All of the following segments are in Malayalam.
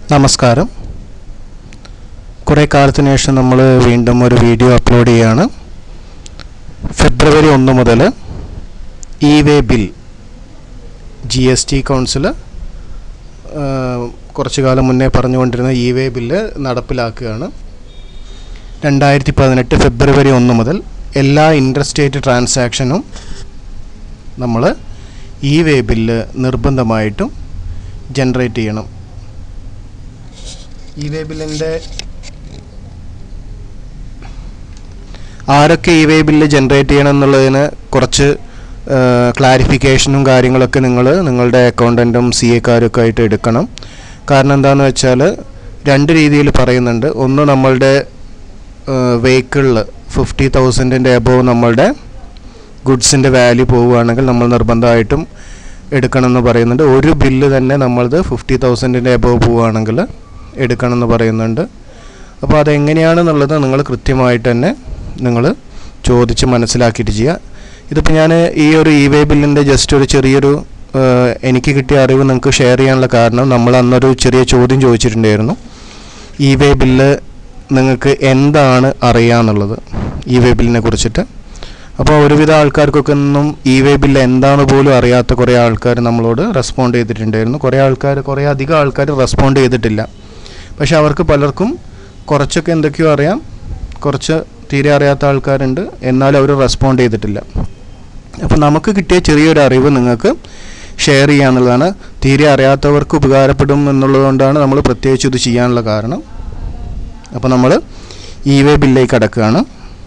നമസ്കാരം കുറേ കാലത്തിന് ശേഷം നമ്മൾ വീണ്ടും ഒരു വീഡിയോ അപ്ലോഡ് ചെയ്യുകയാണ് ഫെബ്രുവരി ഒന്ന് മുതൽ e way bill G S T council കുറച്ചു കാലം മുന്നേ പറഞ്ഞുകൊണ്ടിരുന്ന ഇ വേ ബില്ല് നടപ്പിലാക്കുകയാണ് രണ്ടായിരത്തി പതിനെട്ട് ഫെബ്രുവരി ഒന്ന് മുതൽ എല്ലാ ഇൻട്രസ്റ്റേറ്റ് ട്രാൻസാക്ഷനും നമ്മൾ ഇ വേ ബില്ല് നിർബന്ധമായിട്ടും ജനറേറ്റ് ചെയ്യണം ഇ വേ ബില്ലിൻ്റെ ആരൊക്കെ ഇ വേ ബില്ല് ജനറേറ്റ് ചെയ്യണം എന്നുള്ളതിന് കുറച്ച് ക്ലാരിഫിക്കേഷനും കാര്യങ്ങളൊക്കെ നിങ്ങൾ നിങ്ങളുടെ അക്കൗണ്ടൻറ്റും സി എക്കാരൊക്കെ ആയിട്ട് എടുക്കണം കാരണം എന്താണെന്ന് വെച്ചാൽ രണ്ട് രീതിയിൽ പറയുന്നുണ്ട് ഒന്ന് നമ്മളുടെ വെഹിക്കിളിൽ ഫിഫ്റ്റി തൗസൻഡിൻ്റെ എബോവ് നമ്മളുടെ ഗുഡ്സിൻ്റെ വാല്യൂ പോവുകയാണെങ്കിൽ നമ്മൾ നിർബന്ധമായിട്ടും എടുക്കണമെന്ന് പറയുന്നുണ്ട് ഒരു ബില്ല് തന്നെ നമ്മളത് ഫിഫ്റ്റി തൗസൻഡിൻ്റെ എബോവ് പോവുകയാണെങ്കിൽ എടുക്കണമെന്ന് പറയുന്നുണ്ട് അപ്പോൾ അതെങ്ങനെയാണെന്നുള്ളത് നിങ്ങൾ കൃത്യമായിട്ട് തന്നെ നിങ്ങൾ ചോദിച്ച് മനസ്സിലാക്കിയിട്ട് ചെയ്യുക ഇതിപ്പോൾ ഞാൻ ഈ ഒരു ഇ വേ ബില്ലിൻ്റെ ജസ്റ്റ് ഒരു ചെറിയൊരു ഏഹ്, എനിക്ക് കിട്ടിയ അറിവ് നിങ്ങൾക്ക് ഷെയർ ചെയ്യാനുള്ള കാരണം നമ്മൾ അന്നൊരു ചെറിയ ചോദ്യം ചോദിച്ചിട്ടുണ്ടായിരുന്നു ഇ വേ ബില്ല് നിങ്ങൾക്ക് എന്താണ് അറിയാന്നുള്ളത് ഇ വേ ബില്ലിനെ കുറിച്ചിട്ട് അപ്പോൾ ഒരുവിധ ആൾക്കാർക്കൊക്കെ ഒന്നും ഇ വേ ബില്ല് എന്താണ് പോലും അറിയാത്ത കുറേ ആൾക്കാർ നമ്മളോട് റെസ്പോണ്ട് ചെയ്തിട്ടുണ്ടായിരുന്നു കുറേ ആൾക്കാർ കുറേ അധികം ആൾക്കാർ റെസ്പോണ്ട് ചെയ്തിട്ടില്ല പക്ഷെ അവർക്ക് പലർക്കും കുറച്ചൊക്കെ എന്തൊക്കെയോ അറിയാം കുറച്ച് തീരെ അറിയാത്ത ആൾക്കാരുണ്ട് എന്നാലും അവർ റെസ്പോണ്ട് ചെയ്തിട്ടില്ല അപ്പോൾ നമുക്ക് കിട്ടിയ ചെറിയൊരു അറിവ് നിങ്ങൾക്ക് ഷെയർ ചെയ്യാന്നുള്ളതാണ് തീരെ അറിയാത്തവർക്ക് ഉപകാരപ്പെടും എന്നുള്ളതുകൊണ്ടാണ് നമ്മൾ പ്രത്യേകിച്ച് ഇത് ചെയ്യാനുള്ള കാരണം അപ്പോൾ നമ്മൾ ഇ വേ ബില്ലേക്ക് കടക്കുകയാണ്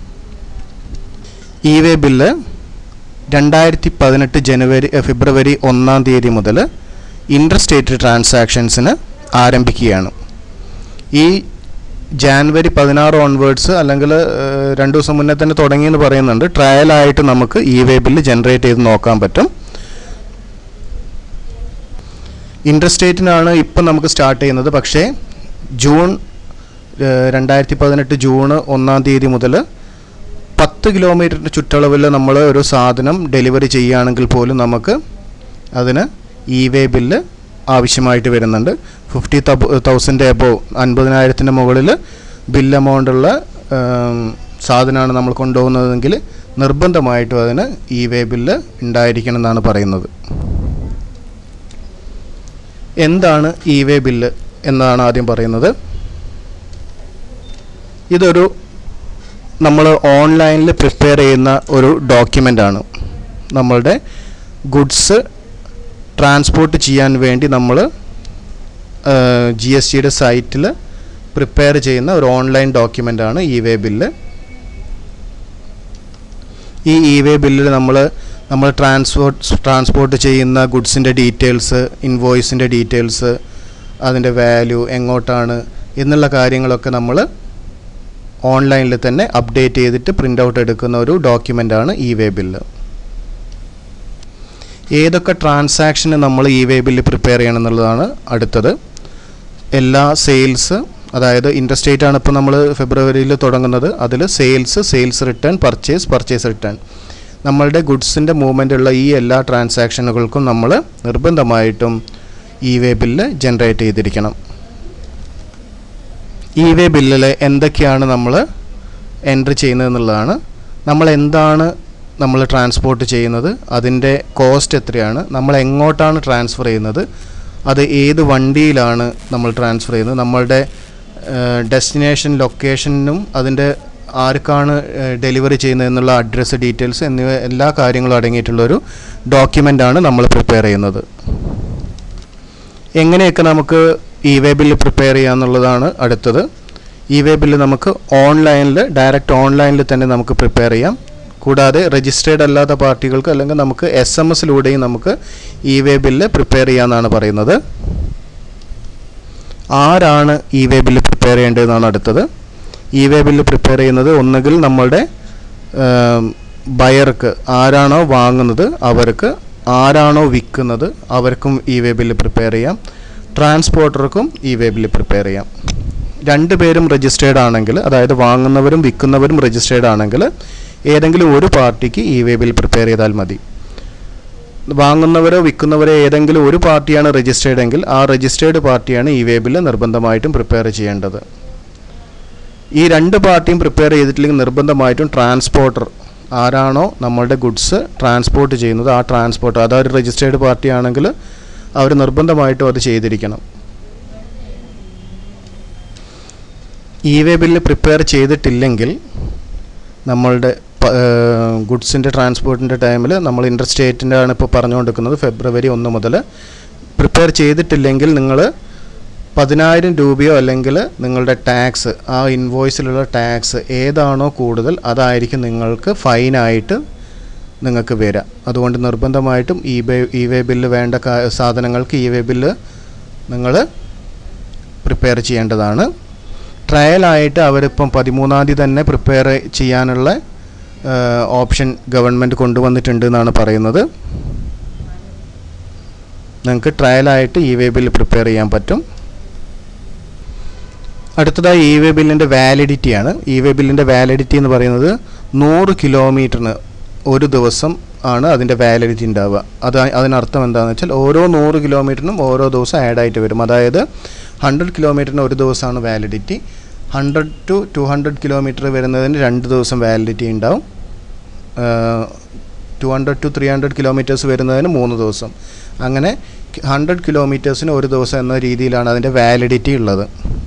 ഇ വേ ബില്ല് രണ്ടായിരത്തി പതിനെട്ട് ജനുവരി എ, ഫെബ്രുവരി ഒന്നാം തീയതി മുതൽ ഇൻട്രസ്റ്റേറ്റ് ട്രാൻസാക്ഷൻസിന് ആരംഭിക്കുകയാണ് ഈ ജാനുവരി പതിനാറ് ഓൺവേർഡ്സ് അല്ലെങ്കിൽ രണ്ട് ദിവസം മുന്നേ തന്നെ തുടങ്ങിയെന്ന് പറയുന്നുണ്ട് ട്രയലായിട്ട് നമുക്ക് ഇ വേ ബില്ല് ജനറേറ്റ് ചെയ്ത് നോക്കാൻ പറ്റും ഇൻട്രസ്റ്റേറ്റിനാണ് ഇപ്പം നമുക്ക് സ്റ്റാർട്ട് ചെയ്യുന്നത് പക്ഷേ ജൂൺ രണ്ടായിരത്തി പതിനെട്ട് ജൂൺ ഒന്നാം തീയതി മുതൽ പത്ത് കിലോമീറ്ററിൻ്റെ ചുറ്റളവിൽ നമ്മൾ ഒരു സാധനം ഡെലിവറി ചെയ്യുകയാണെങ്കിൽ പോലും നമുക്ക് അതിന് ഇ വേ ബില്ല് ആവശ്യമായിട്ട് വരുന്നുണ്ട് ഫിഫ്റ്റി തൗസൻഡ് എബോവ് അൻപതിനായിരത്തിൻ്റെ മുകളിൽ ബില്ല് എമൗണ്ടുള്ള സാധനമാണ് നമ്മൾ കൊണ്ടുപോകുന്നതെങ്കിൽ നിർബന്ധമായിട്ടും അതിന് ഇ വേ ബില്ല് ഉണ്ടായിരിക്കണം എന്നാണ് പറയുന്നത് എന്താണ് ഇ വേ ബില്ല് എന്നാണ് ആദ്യം പറയുന്നത് ഇതൊരു നമ്മൾ ഓൺലൈനിൽ പ്രിപ്പയർ ചെയ്യുന്ന ഒരു ഡോക്യുമെൻ്റ് ആണ് നമ്മളുടെ ഗുഡ്സ് ട്രാൻസ്പോർട്ട് ചെയ്യാൻ വേണ്ടി നമ്മൾ ജി എസ് ടിയുടെ സൈറ്റിൽ പ്രിപ്പയർ ചെയ്യുന്ന ഒരു ഓൺലൈൻ ഡോക്യുമെൻ്റ് ആണ് ഇ വേ ബില്ല് ഈ ഇ വേ ബില്ലിൽ നമ്മൾ നമ്മൾ ട്രാൻസ്പോർട്ട് ട്രാൻസ്പോർട്ട് ചെയ്യുന്ന ഗുഡ്സിൻ്റെ ഡീറ്റെയിൽസ് ഇൻവോയ്സിൻ്റെ ഡീറ്റെയിൽസ് അതിൻ്റെ വാല്യൂ എങ്ങോട്ടാണ് എന്നുള്ള കാര്യങ്ങളൊക്കെ നമ്മൾ ഓൺലൈനിൽ തന്നെ അപ്ഡേറ്റ് ചെയ്തിട്ട് പ്രിൻ്റ് ഔട്ട് എടുക്കുന്ന ഒരു ഡോക്യുമെൻ്റ് ആണ് ഇ വേ ബില്ല് ഏതൊക്കെ ട്രാൻസാക്ഷന് നമ്മൾ ഇ വേ ബില്ല് പ്രിപ്പയർ ചെയ്യണം എന്നുള്ളതാണ് അടുത്തത് എല്ലാ സെയിൽസ് അതായത് ഇൻട്രസ്റ്റേറ്റ് ആണ് ഇപ്പോൾ നമ്മൾ ഫെബ്രുവരിയിൽ തുടങ്ങുന്നത് അതിൽ sales sales return purchase purchase return നമ്മളുടെ ഗുഡ്സിൻ്റെ മൂവ്മെൻ്റ് ഉള്ള ഈ എല്ലാ ട്രാൻസാക്ഷനുകൾക്കും നമ്മൾ നിർബന്ധമായിട്ടും ഇ വേ ബില്ല് ജനറേറ്റ് ചെയ്തിരിക്കണം ഇ വേ ബില്ലിൽ എന്തൊക്കെയാണ് നമ്മൾ എൻട്രി ചെയ്യുന്നത് എന്നുള്ളതാണ് നമ്മൾ എന്താണ് നമ്മൾ ട്രാൻസ്പോർട്ട് ചെയ്യുന്നത് അതിൻ്റെ കോസ്റ്റ് എത്രയാണ് നമ്മൾ എങ്ങോട്ടാണ് ട്രാൻസ്ഫർ ചെയ്യുന്നത് അത് ഏത് വണ്ടിയിലാണ് നമ്മൾ ട്രാൻസ്ഫർ ചെയ്യുന്നത് നമ്മളുടെ ഡെസ്റ്റിനേഷൻ ലൊക്കേഷനും അതിൻ്റെ ആർക്കാണ് ഡെലിവറി ചെയ്യുന്നത് എന്നുള്ള അഡ്രസ്സ് ഡീറ്റെയിൽസ് എന്നിവ എല്ലാ കാര്യങ്ങളും അടങ്ങിയിട്ടുള്ളൊരു ഡോക്യുമെൻ്റാണ് നമ്മൾ പ്രിപ്പയർ ചെയ്യുന്നത് എങ്ങനെയൊക്കെ നമുക്ക് ഇ വേ ബില്ല് പ്രിപ്പയർ ചെയ്യാന്നുള്ളതാണ് അടുത്തത് ഇ വേ ബില്ല് നമുക്ക് ഓൺലൈനിൽ ഡയറക്റ്റ് ഓൺലൈനിൽ തന്നെ നമുക്ക് പ്രിപ്പയർ ചെയ്യാം കൂടാതെ രജിസ്റ്റേർഡ് അല്ലാത്ത പാർട്ടികൾക്ക് അല്ലെങ്കിൽ നമുക്ക് എസ് എം എസിലൂടെയും നമുക്ക് ഇ വേ ബില്ല് പ്രിപ്പയർ ചെയ്യാമെന്നാണ് പറയുന്നത് ആരാണ് ഇ വേ ബില്ല് പ്രിപ്പയർ ചെയ്യേണ്ടതെന്നാണ് അടുത്തത് ഇ വേ ബില്ല് പ്രിപ്പയർ ചെയ്യുന്നത് ഒന്നുകിൽ നമ്മളുടെ ബയർക്ക് ആരാണോ വാങ്ങുന്നത് അവർക്ക് ആരാണോ വിൽക്കുന്നത് അവർക്കും ഇ വേ ബില്ല് പ്രിപ്പയർ ചെയ്യാം ട്രാൻസ്പോർട്ടർക്കും ഇ വേ ബില്ല് പ്രിപ്പയർ ചെയ്യാം രണ്ട് പേരും രജിസ്റ്റേർഡ് ആണെങ്കിൽ അതായത് വാങ്ങുന്നവരും വിൽക്കുന്നവരും രജിസ്റ്റേർഡ് ആണെങ്കിൽ ഏതെങ്കിലും ഒരു പാർട്ടിക്ക് ഇ വേ ബിൽ പ്രിപ്പയർ ചെയ്താൽ മതി വാങ്ങുന്നവരോ വിൽക്കുന്നവരോ ഏതെങ്കിലും ഒരു പാർട്ടിയാണ് രജിസ്റ്റേർഡ് എങ്കിൽ ആ രജിസ്റ്റേർഡ് പാർട്ടിയാണ് ഇ വേ ബില്ല് നിർബന്ധമായിട്ടും പ്രിപ്പയർ ചെയ്യേണ്ടത് ഈ രണ്ട് പാർട്ടിയും പ്രിപ്പയർ ചെയ്തിട്ടില്ലെങ്കിൽ നിർബന്ധമായിട്ടും ട്രാൻസ്പോർട്ടർ ആരാണോ നമ്മളുടെ ഗുഡ്സ് ട്രാൻസ്പോർട്ട് ചെയ്യുന്നത് ആ ട്രാൻസ്പോർട്ടർ അതൊരു രജിസ്റ്റേർഡ് പാർട്ടി ആണെങ്കിൽ അവർ നിർബന്ധമായിട്ടും അത് ചെയ്തിരിക്കണം ഇ വേ ബില്ല് പ്രിപ്പയർ ചെയ്തിട്ടില്ലെങ്കിൽ നമ്മളുടെ ഗുഡ്സിൻ്റെ ട്രാൻസ്പോർട്ടിൻ്റെ ടൈമിൽ നമ്മൾ ഇൻ്റർ സ്റ്റേറ്റിൻ്റെ ആണ് ഇപ്പോൾ പറഞ്ഞുകൊണ്ടിരിക്കുന്നത് ഫെബ്രുവരി ഒന്ന് മുതൽ പ്രിപ്പയർ ചെയ്തിട്ടില്ലെങ്കിൽ നിങ്ങൾ പതിനായിരം രൂപയോ അല്ലെങ്കിൽ നിങ്ങളുടെ ടാക്സ് ആ ഇൻവോയ്സിലുള്ള ടാക്സ് ഏതാണോ കൂടുതൽ അതായിരിക്കും നിങ്ങൾക്ക് ഫൈനായിട്ട് നിങ്ങൾക്ക് വരിക അതുകൊണ്ട് നിർബന്ധമായിട്ടും e way e way bill വേണ്ട കാ- സാധനങ്ങൾക്ക് ഇ വേ ബില്ല് നിങ്ങൾ പ്രിപ്പയർ ചെയ്യേണ്ടതാണ് ട്രയലായിട്ട് അവരിപ്പം പതിമൂന്നാം തീയതി തന്നെ പ്രിപ്പയർ ചെയ്യാനുള്ള ഓപ്ഷൻ ഗവൺമെൻറ് കൊണ്ടുവന്നിട്ടുണ്ട് എന്നാണ് പറയുന്നത് നിങ്ങൾക്ക് ട്രയലായിട്ട് ഇ വേ ബില്ല് പ്രിപ്പയർ ചെയ്യാൻ പറ്റും അടുത്തതായി ഇ വേ ബില്ലിൻ്റെ വാലിഡിറ്റിയാണ് ഇ വേ ബില്ലിൻ്റെ വാലിഡിറ്റി എന്ന് പറയുന്നത് നൂറ് കിലോമീറ്ററിന് ഒരു ദിവസം ആണ് അതിൻ്റെ വാലിഡിറ്റി ഉണ്ടാവുക അത് അതിനർത്ഥം എന്താണെന്ന് വെച്ചാൽ ഓരോ നൂറ് കിലോമീറ്ററിനും ഓരോ ദിവസം ആഡ് ആയിട്ട് വരും അതായത് ഹൺഡ്രഡ് കിലോമീറ്ററിന് ഒരു ദിവസമാണ് validity hundred to two hundred kilometre വരുന്നതിന് രണ്ട് ദിവസം വാലിഡിറ്റി ഉണ്ടാവും two hundred to three hundred kilometres വരുന്നതിന് മൂന്ന് ദിവസം അങ്ങനെ ഹൺഡ്രഡ് കിലോമീറ്റേഴ്സിന് ഒരു ദിവസം എന്ന രീതിയിലാണ് അതിൻ്റെ വാലിഡിറ്റി ഉള്ളത്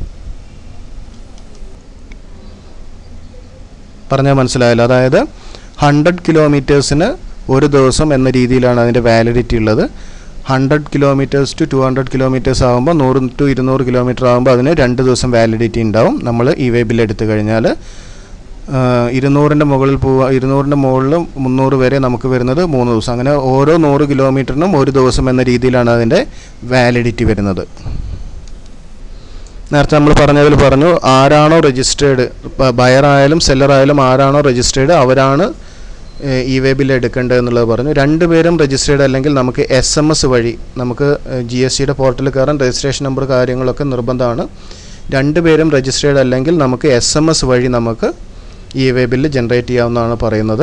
പറഞ്ഞാൽ മനസ്സിലായല്ലോ അതായത് ഹൺഡ്രഡ് കിലോമീറ്റേഴ്സിന് ഒരു ദിവസം എന്ന രീതിയിലാണ് അതിൻ്റെ വാലിഡിറ്റി ഉള്ളത് hundred kilometres to two hundred kilometres ആകുമ്പോൾ നൂറ് ടു ഇരുന്നൂറ് കിലോമീറ്റർ ആകുമ്പോൾ അതിന് രണ്ട് ദിവസം വാലിഡിറ്റി ഉണ്ടാവും നമ്മൾ ഇ വേ ബില്ല് എടുത്തു കഴിഞ്ഞാൽ ഇരുന്നൂറിൻ്റെ മുകളിൽ പോവുക ഇരുന്നൂറിൻ്റെ മുകളിൽ മുന്നൂറ് വരെ നമുക്ക് വരുന്നത് മൂന്ന് ദിവസം അങ്ങനെ ഓരോ നൂറ് കിലോമീറ്ററിനും ഒരു ദിവസം എന്ന രീതിയിലാണ് അതിൻ്റെ വാലിഡിറ്റി വരുന്നത് നേരത്തെ നമ്മൾ പറഞ്ഞതിൽ പറഞ്ഞു ആരാണോ രജിസ്റ്റേർഡ് ബയറായാലും സെല്ലറായാലും ആരാണോ രജിസ്റ്റേർഡ് അവരാണ് ഇ വേ ബില്ല് എടുക്കേണ്ടത് എന്നുള്ളത് പറഞ്ഞു രണ്ടുപേരും രജിസ്റ്റേർഡ് അല്ലെങ്കിൽ നമുക്ക് എസ് എം എസ് വഴി നമുക്ക് ജി എസ് ടിയുടെ പോർട്ടലിൽ കയറാൻ രജിസ്ട്രേഷൻ നമ്പർ കാര്യങ്ങളൊക്കെ നിർബന്ധമാണ് രണ്ടുപേരും രജിസ്റ്റേർഡ് അല്ലെങ്കിൽ നമുക്ക് എസ് എം എസ് വഴി നമുക്ക് ഇ വേ ബില്ല് ജനറേറ്റ് ചെയ്യാവുന്നതാണ് പറയുന്നത്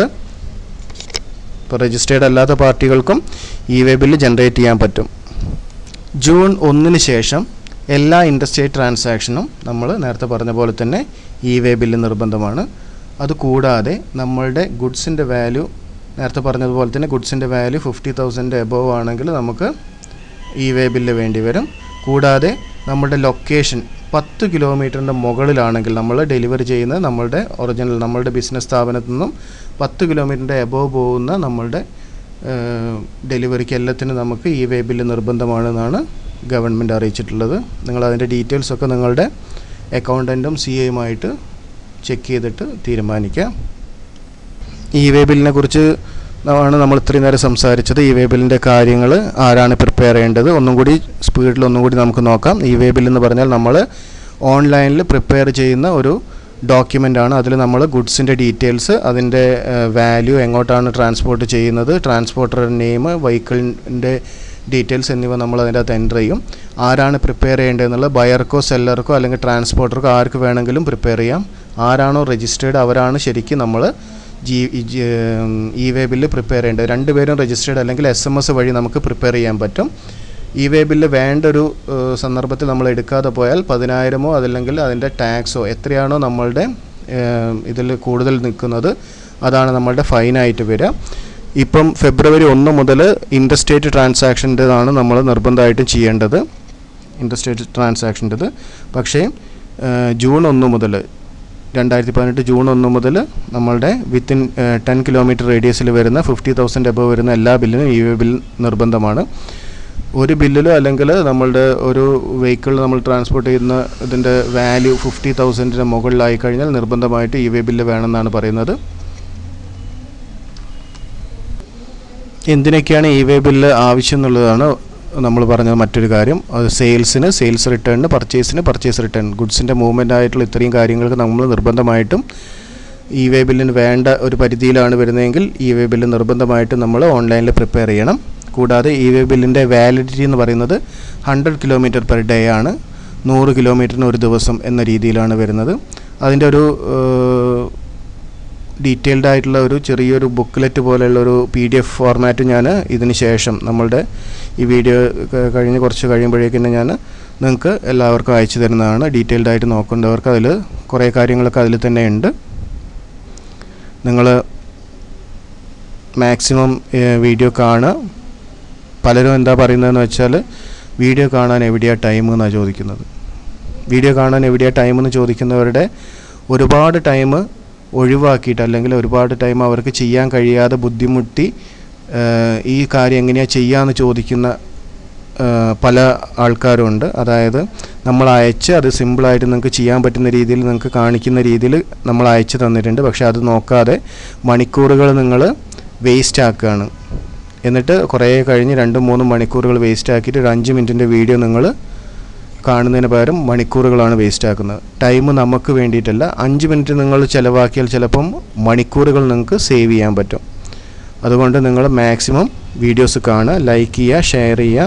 ഇപ്പോൾ രജിസ്റ്റേർഡ് അല്ലാത്ത പാർട്ടികൾക്കും ഇ വേ ബില്ല് ജനറേറ്റ് ചെയ്യാൻ പറ്റും ജൂൺ ഒന്നിന് ശേഷം എല്ലാ ഇൻഡർസ്റ്റേറ്റ് ട്രാൻസാക്ഷനും നമ്മൾ നേരത്തെ പറഞ്ഞ പോലെ തന്നെ ഇ വേ ബില്ല് നിർബന്ധമാണ് അതുകൂടാതെ നമ്മളുടെ ഗുഡ്സിൻ്റെ വാല്യൂ നേരത്തെ പറഞ്ഞതുപോലെ തന്നെ ഗുഡ്സിൻ്റെ വാല്യൂ ഫിഫ്റ്റി തൗസൻഡ് എബോവ് ആണെങ്കിൽ നമുക്ക് ഇ വേ ബില്ല് വേണ്ടി വരും കൂടാതെ നമ്മുടെ ലൊക്കേഷൻ പത്ത് കിലോമീറ്ററിൻ്റെ മുകളിലാണെങ്കിൽ നമ്മൾ ഡെലിവറി ചെയ്യുന്നത് നമ്മളുടെ ഒറിജിനൽ നമ്മളുടെ ബിസിനസ് സ്ഥാപനത്തിൽ നിന്നും പത്ത് കിലോമീറ്ററിൻ്റെ എബോവ് പോകുന്ന നമ്മളുടെ ഡെലിവറിക്ക് എല്ലാത്തിനും നമുക്ക് ഇ വേ ബില്ല് നിർബന്ധമാണെന്നാണ് ഗവൺമെൻറ് അറിയിച്ചിട്ടുള്ളത് നിങ്ങൾ അതിൻ്റെ ഡീറ്റെയിൽസൊക്കെ നിങ്ങളുടെ അക്കൗണ്ടൻറ്റും സി എയുമായിട്ട് ചെക്ക് ചെയ്തിട്ട് തീരുമാനിക്കുക ഇ വേ ബില്ലിനെ കുറിച്ച് ആണ് നമ്മൾ ഇത്രയും നേരം സംസാരിച്ചത് ഇ വേ ബില്ലിൻ്റെ കാര്യങ്ങൾ ആരാണ് പ്രിപ്പയർ ചെയ്യേണ്ടത് ഒന്നും കൂടി സ്പീഡിൽ ഒന്നും കൂടി നമുക്ക് നോക്കാം ഇ വേ ബിൽ എന്ന് പറഞ്ഞാൽ നമ്മൾ ഓൺലൈനിൽ പ്രിപ്പയർ ചെയ്യുന്ന ഒരു ഡോക്യുമെൻ്റ് ആണ് അതിൽ നമ്മൾ ഗുഡ്സിൻ്റെ ഡീറ്റെയിൽസ് അതിൻ്റെ വാല്യൂ എങ്ങോട്ടാണ് ട്രാൻസ്പോർട്ട് ചെയ്യുന്നത് ട്രാൻസ്പോർട്ടറുടെ നെയിം വെഹിക്കിളിൻ്റെ ഡീറ്റെയിൽസ് എന്നിവ നമ്മൾ അതിൻ്റെ അകത്ത് എൻ്റർ ചെയ്യും ആരാണ് പ്രിപ്പയർ ചെയ്യേണ്ടതെന്നുള്ളത് ബയർക്കോ സെല്ലർക്കോ അല്ലെങ്കിൽ ട്രാൻസ്പോർട്ടർക്കോ ആർക്ക് വേണമെങ്കിലും പ്രിപ്പയർ ചെയ്യാം ആരാണോ രജിസ്റ്റേർഡ് അവരാണ് ശരിക്കും നമ്മൾ G e way bill prepare ചെയ്യേണ്ടത് രണ്ടുപേരും രജിസ്റ്റേർഡ് അല്ലെങ്കിൽ എസ് എം എസ് വഴി നമുക്ക് പ്രിപ്പയർ ചെയ്യാൻ പറ്റും ഇ വേ ബില്ല് വേണ്ട ഒരു ഏഹ്, സന്ദർഭത്തിൽ നമ്മൾ എടുക്കാതെ പോയാൽ പതിനായിരമോ അതല്ലെങ്കിൽ അതിൻ്റെ ടാക്സോ എത്രയാണോ നമ്മളുടെ ഇതിൽ കൂടുതൽ നിൽക്കുന്നത് അതാണ് നമ്മളുടെ ഫൈനായിട്ട് വരിക ഇപ്പം ഫെബ്രുവരി ഒന്ന് മുതൽ ഇൻഡർസ്റ്റേറ്റ് ട്രാൻസാക്ഷൻ്റെതാണ് നമ്മൾ നിർബന്ധമായിട്ടും ചെയ്യേണ്ടത് ഇൻഡർസ്റ്റേറ്റ് ട്രാൻസാക്ഷൻ്റെത് പക്ഷേ ഏഹ്, ജൂൺ ഒന്ന് മുതൽ രണ്ടായിരത്തി പതിനെട്ട് ജൂൺ ഒന്ന് മുതൽ നമ്മളുടെ വിത്തിൻ ടെൻ കിലോമീറ്റർ റേഡിയസിൽ വരുന്ന ഫിഫ്റ്റി തൗസൻഡ് എബവ് വരുന്ന എല്ലാ ബില്ലിനും ഇ വേ ബിൽ നിർബന്ധമാണ് ഒരു ബില്ലിലോ അല്ലെങ്കിൽ നമ്മളുടെ ഒരു വെഹിക്കിൾ നമ്മൾ ട്രാൻസ്പോർട്ട് ചെയ്യുന്ന ഇതിൻ്റെ വാല്യൂ ഫിഫ്റ്റി തൗസൻഡിന് മുകളിലായി കഴിഞ്ഞാൽ നിർബന്ധമായിട്ട് ഇ വേ ബില്ല് വേണമെന്നാണ് പറയുന്നത് എന്തിനൊക്കെയാണ് ഇ വേ ബില്ല് ആവശ്യം എന്നുള്ളതാണ് നമ്മൾ പറഞ്ഞത് മറ്റൊരു കാര്യം അത് സെയിൽസിന് സെയിൽസ് റിട്ടേണിന് പർച്ചേസിന് പർച്ചേസ് റിട്ടേൺ ഗുഡ്സിൻ്റെ മൂവ്മെൻ്റ് ആയിട്ടുള്ള ഇത്രയും കാര്യങ്ങൾക്ക് നമ്മൾ നിർബന്ധമായിട്ടും ഇ വേ ബില്ലിന് വേണ്ട ഒരു പരിധിയിലാണ് വരുന്നതെങ്കിൽ ഇ വേ ബില്ല് നിർബന്ധമായിട്ടും നമ്മൾ ഓൺലൈനിൽ പ്രിപ്പയർ ചെയ്യണം കൂടാതെ ഇ വേ ബില്ലിൻ്റെ വാലിഡിറ്റി എന്ന് പറയുന്നത് ഹൺഡ്രഡ് കിലോമീറ്റർ പെർ ഡേ ആണ് നൂറ് കിലോമീറ്ററിന് ഒരു ദിവസം എന്ന രീതിയിലാണ് വരുന്നത് അതിൻ്റെ ഒരു ഏഹ്, ഡീറ്റെയിൽഡ് ആയിട്ടുള്ള ഒരു ചെറിയൊരു ബുക്ക്ലെറ്റ് പോലെയുള്ള ഒരു പി ഡി എഫ് ഫോർമാറ്റ് ഞാൻ ഇതിന് ശേഷം നമ്മളുടെ ഈ വീഡിയോ ക- കഴിഞ്ഞ് കുറച്ച് കഴിയുമ്പോഴേക്കും ഞാൻ നിങ്ങൾക്ക് എല്ലാവർക്കും അയച്ചു തരുന്നതാണ് ഡീറ്റെയിൽഡ് ആയിട്ട് നോക്കേണ്ടവർക്ക് അതിൽ കുറേ കാര്യങ്ങളൊക്കെ അതിൽ തന്നെ ഉണ്ട് നിങ്ങൾ മാക്സിമം വീഡിയോ കാണുക പലരും എന്താ പറയുന്നതെന്ന് വെച്ചാൽ വീഡിയോ കാണാൻ എവിടെയാണ് ടൈം എന്നാണ് ചോദിക്കുന്നത് വീഡിയോ കാണാൻ എവിടെയാണ് ടൈം എന്ന് ചോദിക്കുന്നവരുടെ ഒരുപാട് ടൈം ഒഴിവാക്കിയിട്ട് അല്ലെങ്കിൽ ഒരുപാട് ടൈം അവർക്ക് ചെയ്യാൻ കഴിയാതെ ബുദ്ധിമുട്ടി ഏഹ്, ഈ കാര്യം എങ്ങനെയാണ് ചെയ്യാമെന്ന് ചോദിക്കുന്ന ഏഹ്, പല ആൾക്കാരുണ്ട് അതായത് നമ്മൾ അയച്ച് അത് സിമ്പിളായിട്ട് നിങ്ങൾക്ക് ചെയ്യാൻ പറ്റുന്ന രീതിയിൽ നിങ്ങൾക്ക് കാണിക്കുന്ന രീതിയിൽ നമ്മൾ അയച്ചു തന്നിട്ടുണ്ട് പക്ഷേ അത് നോക്കാതെ മണിക്കൂറുകൾ നിങ്ങൾ വേസ്റ്റ് ആക്കുകയാണ് എന്നിട്ട് കുറേ കഴിഞ്ഞ് രണ്ടും മൂന്നും മണിക്കൂറുകൾ വേസ്റ്റ് ആക്കിയിട്ട് ഒരു അഞ്ച് മിനിറ്റിൻ്റെ വീഡിയോ നിങ്ങൾ കാണുന്നതിന് പകരം മണിക്കൂറുകളാണ് വേസ്റ്റ് ആക്കുന്നത് ടൈം നമുക്ക് വേണ്ടിയിട്ടല്ല അഞ്ച് മിനിറ്റ് നിങ്ങൾ ചിലവാക്കിയാൽ ചിലപ്പം മണിക്കൂറുകൾ നിങ്ങൾക്ക് സേവ് ചെയ്യാൻ പറ്റും അതുകൊണ്ട് നിങ്ങൾ മാക്സിമം വീഡിയോസ് കാണുക ലൈക്ക് ചെയ്യുക ഷെയർ ചെയ്യുക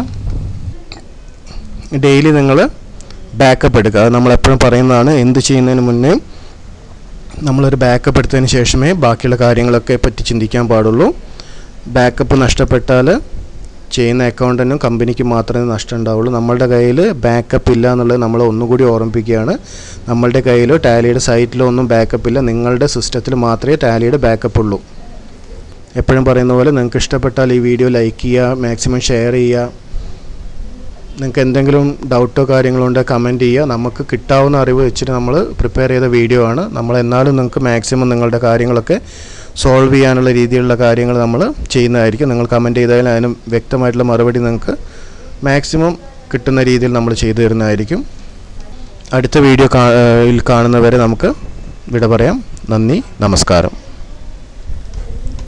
ഡെയിലി നിങ്ങൾ ബാക്കപ്പ് എടുക്കുക അത് നമ്മളെപ്പോഴും പറയുന്നതാണ് എന്ത് ചെയ്യുന്നതിന് മുന്നേ നമ്മളൊരു ബാക്കപ്പ് എടുത്തതിന് ശേഷമേ ബാക്കിയുള്ള കാര്യങ്ങളൊക്കെ പറ്റി ചിന്തിക്കാൻ പാടുള്ളൂ ബാക്കപ്പ് നഷ്ടപ്പെട്ടാൽ ചെയ്യുന്ന അക്കൗണ്ടിനും കമ്പനിക്ക് മാത്രമേ നഷ്ടം ഉണ്ടാവുള്ളൂ നമ്മളുടെ കയ്യിൽ ബാക്കപ്പ് ഇല്ല എന്നുള്ളത് നമ്മൾ ഒന്നുകൂടി ഓർമ്മിപ്പിക്കുകയാണ് നമ്മളുടെ കയ്യിലോ ടാലിയുടെ സൈറ്റിലോ ഒന്നും ബാക്കപ്പ് ഇല്ല നിങ്ങളുടെ സിസ്റ്റത്തിൽ മാത്രമേ ടാലിയുടെ ബാക്കപ്പ് ഉള്ളൂ എപ്പോഴും പറയുന്ന പോലെ നിങ്ങൾക്ക് ഇഷ്ടപ്പെട്ടാൽ ഈ വീഡിയോ ലൈക്ക് ചെയ്യുക മാക്സിമം ഷെയർ ചെയ്യുക നിങ്ങൾക്ക് എന്തെങ്കിലും ഡൗട്ടോ കാര്യങ്ങളോ ഉണ്ടെങ്കിൽ കമൻറ്റ് ചെയ്യുക നമുക്ക് കിട്ടാവുന്ന അറിവ് വെച്ചിട്ട് നമ്മൾ പ്രിപ്പയർ ചെയ്ത വീഡിയോ ആണ് നമ്മൾ എന്നാലും നിങ്ങൾക്ക് മാക്സിമം നിങ്ങളുടെ കാര്യങ്ങളൊക്കെ സോൾവ് ചെയ്യാനുള്ള രീതിയിലുള്ള കാര്യങ്ങൾ നമ്മൾ ചെയ്യുന്നതായിരിക്കും നിങ്ങൾ കമൻറ്റ് ചെയ്താലും അതിന് വ്യക്തമായിട്ടുള്ള മറുപടി നിങ്ങൾക്ക് മാക്സിമം കിട്ടുന്ന രീതിയിൽ നമ്മൾ ചെയ്തു തരുന്നതായിരിക്കും അടുത്ത വീഡിയോ കാണുന്നവരെ നമുക്ക് വിട പറയാം നന്ദി നമസ്കാരം